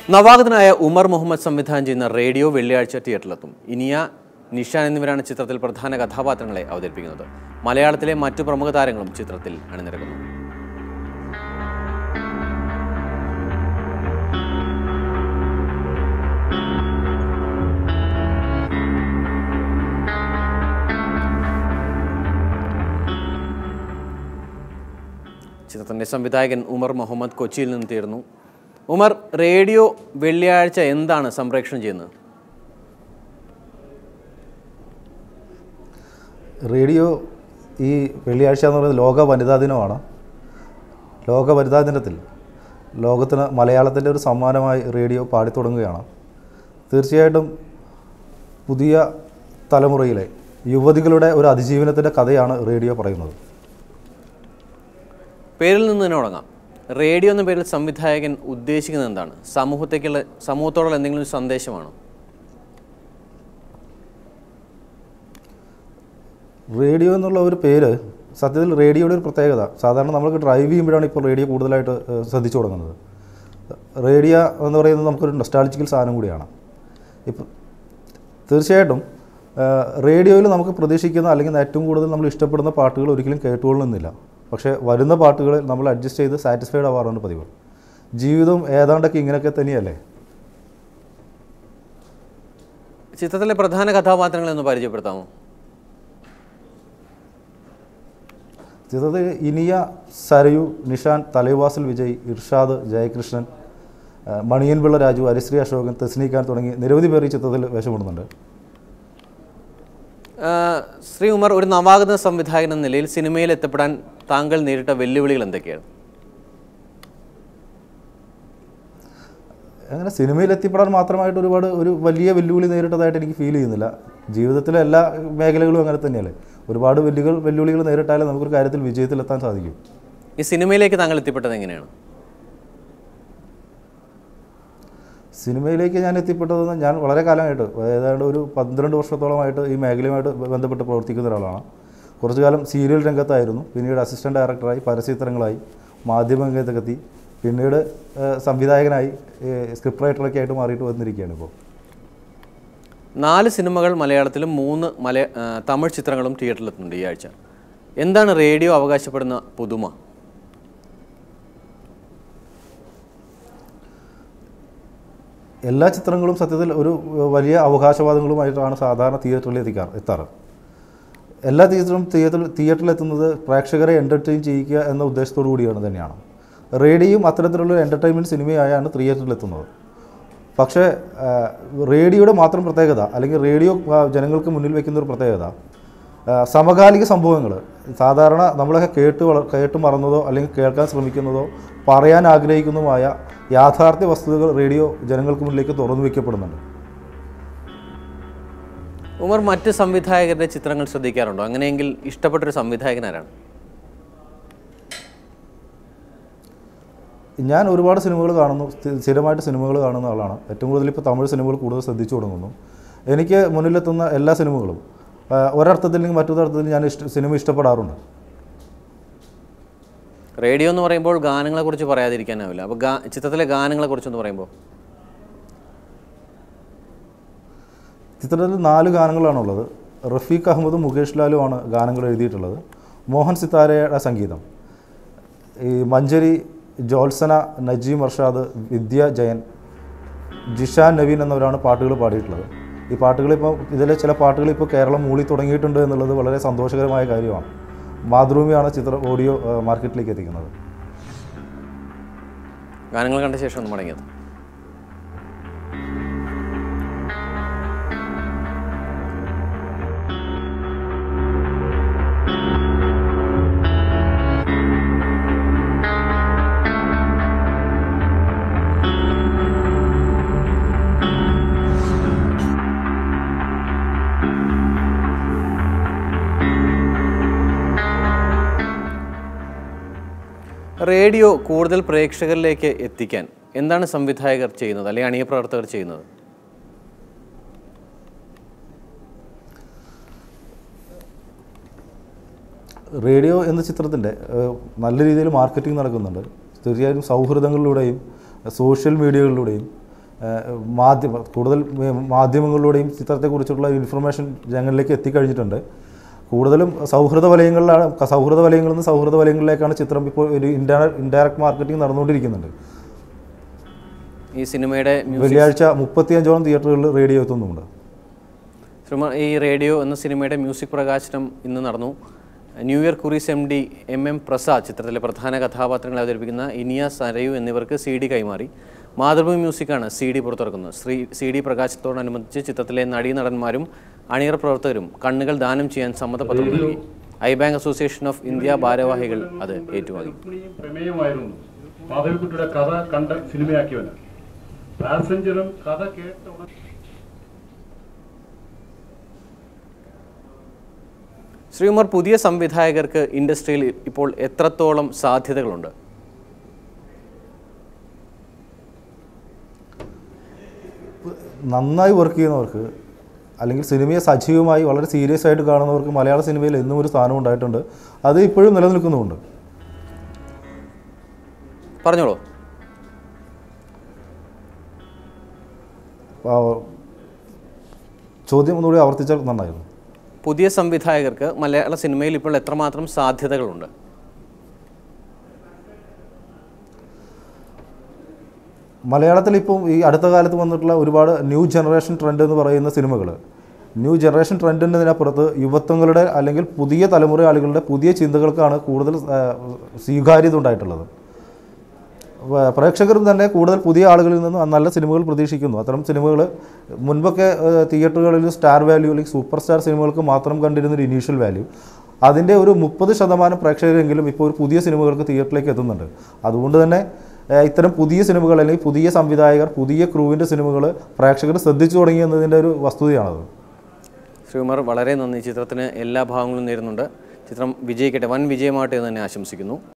നവാഗതനായ ഉമർ മുഹമ്മദ് സംവിധാനം ചെയ്യുന്ന റേഡിയോ വെള്ളിയാഴ്ച തിയേറ്ററിലെത്തും ഇനിയ നിഷാൻ എന്നിവരാണ് ചിത്രത്തിൽ പ്രധാന കഥാപാത്രങ്ങളെ അവതരിപ്പിക്കുന്നത് മലയാളത്തിലെ മറ്റു പ്രമുഖ താരങ്ങളും ചിത്രത്തിൽ അണിനിരക്കുന്നു ചിത്രത്തിൻ്റെ സംവിധായകൻ ഉമർ മുഹമ്മദ് കൊച്ചിയിൽ നിന്ന് തീർന്നു ഉമർ റേഡിയോ വെള്ളിയാഴ്ച എന്താണ് സംപ്രേഷണം ചെയ്യുന്നത് റേഡിയോ ഈ വെള്ളിയാഴ്ച എന്ന് പറയുന്നത് ലോക വനിതാ ദിനമാണ് ലോക വനിതാ ദിനത്തിൽ ലോകത്തിന് മലയാളത്തിൻ്റെ ഒരു സമ്മാനമായി റേഡിയോ പാടിത്തുടങ്ങുകയാണ് തീർച്ചയായിട്ടും പുതിയ തലമുറയിലെ യുവതികളുടെ ഒരു അതിജീവനത്തിൻ്റെ കഥയാണ് റേഡിയോ പറയുന്നത് പേരിൽ നിന്ന് തന്നെ തുടങ്ങാം റേഡിയോ എന്ന പേരിൽ സംവിധായകൻ ഉദ്ദേശിക്കുന്നത് എന്താണ് സമൂഹത്തേക്കുള്ള സമൂഹത്തോടുള്ള എന്തെങ്കിലും ഒരു സന്ദേശമാണോ റേഡിയോ എന്നുള്ള ഒരു പേര് സത്യത്തിൽ റേഡിയോയുടെ ഒരു പ്രത്യേകത സാധാരണ നമ്മൾക്ക് ഡ്രൈവ് ചെയ്യുമ്പോഴാണ് ഇപ്പോൾ റേഡിയോ കൂടുതലായിട്ട് ഏഹ്, ശ്രദ്ധിച്ചു തുടങ്ങുന്നത് റേഡിയോ എന്ന് പറയുന്നത് നമുക്കൊരു നൊസ്റ്റാളജിക്കൽ സാധനം കൂടിയാണ് ഇപ്പം തീർച്ചയായിട്ടും ഏഹ്, റേഡിയോയിൽ നമുക്ക് പ്രതീക്ഷിക്കുന്ന അല്ലെങ്കിൽ ഏറ്റവും കൂടുതൽ നമ്മൾ ഇഷ്ടപ്പെടുന്ന പാട്ടുകൾ ഒരിക്കലും കേട്ടുകൊള്ളുന്നില്ല പക്ഷേ വരുന്ന പാട്ടുകളിൽ നമ്മൾ അഡ്ജസ്റ്റ് ചെയ്ത് സാറ്റിസ്ഫൈഡ് ആവാറാണ് പതിവ് ജീവിതം ഏതാണ്ടൊക്കെ ഇങ്ങനെയൊക്കെ തന്നെയല്ലേ ചിത്രത്തിലെ പ്രധാന കഥാപാത്രങ്ങളെ ഒന്ന് പരിചയപ്പെടുത്താമോ ചിത്രത്തിൽ ഇനിയ സരയു നിഷാൻ തലൈവാസൽ വിജയ് ഇർഷാദ് ജയകൃഷ്ണൻ ആ, മണിയൻപിള്ള രാജു ഹരിശ്രീ അശോകൻ തെസ്നിഖാൻ തുടങ്ങി നിരവധി പേർ ഈ ചിത്രത്തിൽ വേഷമിടുന്നുണ്ട് ആ, ശ്രീ ഉമർ ഒരു നവാഗത സംവിധായകൻ എന്ന നിലയിൽ സിനിമയിൽ എത്തപ്പെടാൻ താങ്കൾ നേരിട്ട വെല്ലുവിളികൾ എന്തൊക്കെയാണ് അങ്ങനെ സിനിമയിൽ എത്തിപ്പെടാൻ മാത്രമായിട്ട് ഒരുപാട് ഒരു വലിയ വെല്ലുവിളി നേരിട്ടതായിട്ട് എനിക്ക് ഫീൽ ചെയ്യുന്നില്ല ജീവിതത്തിലെ എല്ലാ മേഖലകളും അങ്ങനെ തന്നെയല്ലേ ഒരുപാട് വെല്ലുകൾ വെല്ലുവിളികൾ നേരിട്ടാലേ നമുക്കൊരു കാര്യത്തിൽ വിജയത്തിലെത്താൻ സാധിക്കും ഈ സിനിമയിലേക്ക് താങ്കൾ എത്തിപ്പെട്ടത് എങ്ങനെയാണ് സിനിമയിലേക്ക് ഞാൻ എത്തിപ്പെട്ടതെന്ന് ഞാൻ വളരെ കാലമായിട്ട് ഏതാണ്ട് ഒരു പന്ത്രണ്ട് വർഷത്തോളമായിട്ട് ഈ മേഖലയുമായിട്ട് ബന്ധപ്പെട്ട് പ്രവർത്തിക്കുന്ന ഒരാളാണ് കുറച്ചു കാലം സീരിയൽ രംഗത്തായിരുന്നു പിന്നീട് അസിസ്റ്റൻറ്റ് ഡയറക്ടറായി പരസ്യചിത്രങ്ങളായി മാധ്യമ രംഗത്തെത്തി പിന്നീട് ഏഹ്, സംവിധായകനായി ഏഹ്, സ്ക്രിപ്റ്റ് റൈറ്ററൊക്കെ ആയിട്ട് മാറിയിട്ട് വന്നിരിക്കുകയാണ് ഇപ്പോൾ നാല് സിനിമകൾ മലയാളത്തിലും മൂന്ന് മല ആ, തമിഴ് ചിത്രങ്ങളും തിയേറ്ററിലെത്തുന്നുണ്ട് ഈ ആഴ്ച എന്താണ് റേഡിയോ അവകാശപ്പെടുന്ന പുതുമ എല്ലാ ചിത്രങ്ങളും സത്യത്തിൽ ഒരു വലിയ അവകാശവാദങ്ങളുമായിട്ടാണ് സാധാരണ തിയേറ്ററിൽ എത്തിക്കാറ് എത്താറ് എല്ലാ തിയേറ്ററും തിയേറ്ററിൽ തിയേറ്ററിൽ എത്തുന്നത് പ്രേക്ഷകരെ എൻ്റർടൈൻ ചെയ്യിക്കുക എന്ന ഉദ്ദേശത്തോടു കൂടിയാണ് തന്നെയാണ് റേഡിയോയും അത്തരത്തിലുള്ള എൻ്റർടൈൻമെൻറ്റ് സിനിമയായാണ് തിയേറ്ററിൽ എത്തുന്നത് പക്ഷേ ആ, റേഡിയോയുടെ മാത്രം പ്രത്യേകത അല്ലെങ്കിൽ റേഡിയോ ആ, ജനങ്ങൾക്ക് മുന്നിൽ വയ്ക്കുന്ന ഒരു പ്രത്യേകത ആ, സമകാലിക സംഭവങ്ങൾ സാധാരണ നമ്മളൊക്കെ കേട്ട് വള കേട്ട് മറന്നതോ അല്ലെങ്കിൽ കേൾക്കാൻ ശ്രമിക്കുന്നതോ പറയാൻ ആഗ്രഹിക്കുന്നതുമായ യാഥാർത്ഥ്യ വസ്തുതകൾ റേഡിയോ ജനങ്ങൾക്ക് മുന്നിലേക്ക് തുറന്നു വയ്ക്കപ്പെടുന്നുണ്ട് ഉമർ മറ്റ് സംവിധായകരുടെ ചിത്രങ്ങൾ ശ്രദ്ധിക്കാറുണ്ടോ അങ്ങനെയെങ്കിൽ ഇഷ്ടപ്പെട്ടൊരു സംവിധായകൻ ആരാണ് ഞാൻ ഒരുപാട് സിനിമകൾ കാണുന്നു സ്ഥി- സ്ഥിരമായിട്ട് സിനിമകൾ കാണുന്ന ആളാണ് ഏറ്റവും കൂടുതൽ ഇപ്പോൾ തമിഴ് സിനിമകൾ കൂടുതൽ ശ്രദ്ധിച്ചു തുടങ്ങുന്നു എനിക്ക് മുന്നിലെത്തുന്ന എല്ലാ സിനിമകളും ആ, ഒരർത്ഥത്തിൽ അല്ലെങ്കിൽ മറ്റൊരർത്ഥത്തിൽ ഞാൻ ഇഷ്ട സിനിമ ഇഷ്ടപ്പെടാറുണ്ട് റേഡിയോ എന്ന് പറയുമ്പോൾ ഗാനങ്ങളെക്കുറിച്ച് പറയാതിരിക്കാനാവില്ല അപ്പോൾ ഗാ ചിത്രത്തിലെ ഗാനങ്ങളെക്കുറിച്ചൊന്ന് പറയുമ്പോൾ ചിത്രത്തിൽ നാല് ഗാനങ്ങളാണുള്ളത് റഫീഖ് അഹമ്മദും മുകേഷ് ലാലുമാണ് ഗാനങ്ങൾ എഴുതിയിട്ടുള്ളത് മോഹൻ സിത്താരയുടെ സംഗീതം ഈ മഞ്ചരി ജോത്സന നജീം അർഷാദ് വിദ്യ ജയൻ ജിഷാൻ നവീൻ എന്നിവരാണ് പാട്ടുകൾ പാടിയിട്ടുള്ളത് ഈ പാട്ടുകൾ ഇപ്പോൾ ഇതിലെ ചില പാട്ടുകൾ ഇപ്പോൾ കേരളം മൂളി തുടങ്ങിയിട്ടുണ്ട് എന്നുള്ളത് വളരെ സന്തോഷകരമായ കാര്യമാണ് മാതൃഭൂമിയാണ് ചിത്രം ഓഡിയോ ആ, മാർക്കറ്റിലേക്ക് എത്തിക്കുന്നത് ഗാനങ്ങൾ കണ്ട ശേഷം ഒന്ന് മടങ്ങിയത് റേഡിയോ കൂടുതൽ പ്രേക്ഷകരിലേക്ക് എത്തിക്കാൻ എന്താണ് സംവിധായകർ ചെയ്യുന്നത് അല്ലെങ്കിൽ അണിയ പ്രവർത്തകർ ചെയ്യുന്നത് റേഡിയോ എന്ന ചിത്രത്തിൻ്റെ ഏഹ്, നല്ല രീതിയിൽ മാർക്കറ്റിംഗ് നടക്കുന്നുണ്ട് തീർച്ചയായും സൗഹൃദങ്ങളിലൂടെയും സോഷ്യൽ മീഡിയകളിലൂടെയും ഏഹ്, മാധ്യമ കൂടുതൽ മേ- മാധ്യമങ്ങളിലൂടെയും ചിത്രത്തെക്കുറിച്ചുള്ള ഇൻഫർമേഷൻ ജനങ്ങളിലേക്ക് എത്തിക്കഴിഞ്ഞിട്ടുണ്ട് കൂടുതലും സൗഹൃദ വലയങ്ങളിലാണ് സൗഹൃദ വലയങ്ങളിൽ നിന്ന് സൗഹൃദ വലയങ്ങളിലേക്കാണ് ചിത്രം ഇപ്പോൾ ഒരു ഇൻഡാ ഇൻഡയറക്റ്റ് മാർക്കറ്റിംഗ് നടന്നുകൊണ്ടിരിക്കുന്നുണ്ട് ഈ സിനിമയുടെ മ്യൂസിക് വെള്ളിയാഴ്ച മുപ്പത്തിയഞ്ചോളം തിയേറ്ററുകളിൽ റേഡിയോ എത്തുന്നുമുണ്ട് ശ്രീമ ഈ റേഡിയോ എന്ന സിനിമയുടെ മ്യൂസിക് പ്രകാശനം ഇന്ന് നടന്നു ന്യൂ ഇയർ കുറീസ് M D M M Prasad ചിത്രത്തിലെ പ്രധാന കഥാപാത്രങ്ങളെ അവതരിപ്പിക്കുന്ന ഇനിയ സരയു എന്നിവർക്ക് സി ഡി കൈമാറി മാതൃഭൂമി മ്യൂസിക്കാണ് സി ഡി പുറത്തിറക്കുന്നത് ശ്രീ സി ഡി പ്രകാശനത്തോടനുബന്ധിച്ച് ചിത്രത്തിലെ നടീനടന്മാരും അണിയറ പ്രവർത്തകരും കണ്ണുകൾ ദാനം ചെയ്യാൻ സമ്മതപത്രം നൽകി eye bank association of India ഭാരവാഹികൾ അത് ഏറ്റുവാങ്ങി രുക്മിണിയും പ്രമേയമായിരുന്നു മാധവിക്കുട്ടിയുടെ കഥ കണ്ട് സിനിമയാക്കിയവന് പാസഞ്ചറും കഥ കേട്ട ഉടൻ ശ്രീകുമാർ പുതിയ സംവിധായകർക്ക് ഇൻഡസ്ട്രിയിൽ ഇപ്പോൾ എത്രത്തോളം സാധ്യതകളുണ്ട് നന്നായി വർക്ക് ചെയ്യുന്നവർക്ക് അല്ലെങ്കിൽ സിനിമയെ സജീവമായി വളരെ സീരിയസ് ആയിട്ട് കാണുന്നവർക്ക് മലയാള സിനിമയിൽ എന്നും ഒരു സ്ഥാനം ഉണ്ടായിട്ടുണ്ട് അത് ഇപ്പോഴും നിലനിൽക്കുന്നുമുണ്ട് പറഞ്ഞോളൂ ആ, ചോദ്യം ഒന്നുകൂടി ആവർത്തിച്ചാൽ നന്നായിരുന്നു പുതിയ സംവിധായകർക്ക് മലയാള സിനിമയിൽ ഇപ്പോൾ എത്രമാത്രം സാധ്യതകളുണ്ട് മലയാളത്തിൽ ഇപ്പോൾ ഈ അടുത്ത കാലത്ത് വന്നിട്ടുള്ള ഒരുപാട് ന്യൂ ജനറേഷൻ ട്രെൻഡ് എന്ന് പറയുന്ന സിനിമകൾ ന്യൂ ജനറേഷൻ ട്രെൻഡിനപ്പുറത്ത് യുവത്വങ്ങളുടെ അല്ലെങ്കിൽ പുതിയ തലമുറ ആളുകളുടെ പുതിയ ചിന്തകൾക്കാണ് കൂടുതൽ ആ, സ്വീകാര്യത ഉണ്ടായിട്ടുള്ളത് വ- പ്രേക്ഷകരും തന്നെ കൂടുതൽ പുതിയ ആളുകളിൽ നിന്ന് നല്ല സിനിമകൾ പ്രതീക്ഷിക്കുന്നു അത്തരം സിനിമകൾ മുൻപൊക്കെ ഏഹ്, തിയേറ്ററുകളിൽ സ്റ്റാർ വാല്യൂ അല്ലെങ്കിൽ സൂപ്പർ സ്റ്റാർ സിനിമകൾക്ക് മാത്രം കണ്ടിരുന്ന ഒരു ഇനീഷ്യൽ വാല്യൂ അതിൻ്റെ ഒരു മുപ്പത് ശതമാനം പ്രേക്ഷകരെങ്കിലും ഇപ്പോൾ ഒരു പുതിയ സിനിമകൾക്ക് തിയേറ്ററിലേക്ക് എത്തുന്നുണ്ട് അതുകൊണ്ട് തന്നെ ഏഹ്, ഇത്തരം പുതിയ സിനിമകൾ അല്ലെങ്കിൽ പുതിയ സംവിധായകർ പുതിയ ക്രൂവിൻ്റെ സിനിമകൾ പ്രേക്ഷകർ ശ്രദ്ധിച്ചു തുടങ്ങി എന്നതിൻ്റെ ഒരു വസ്തുതയാണത് ശ്രീകുമാർ വളരെ നന്ദി ചിത്രത്തിന് എല്ലാ ഭാഗങ്ങളും നേരുന്നുണ്ട് ചിത്രം വിജയിക്കട്ടെ വൻ വിജയമാവട്ടെ എന്ന് തന്നെ ആശംസിക്കുന്നു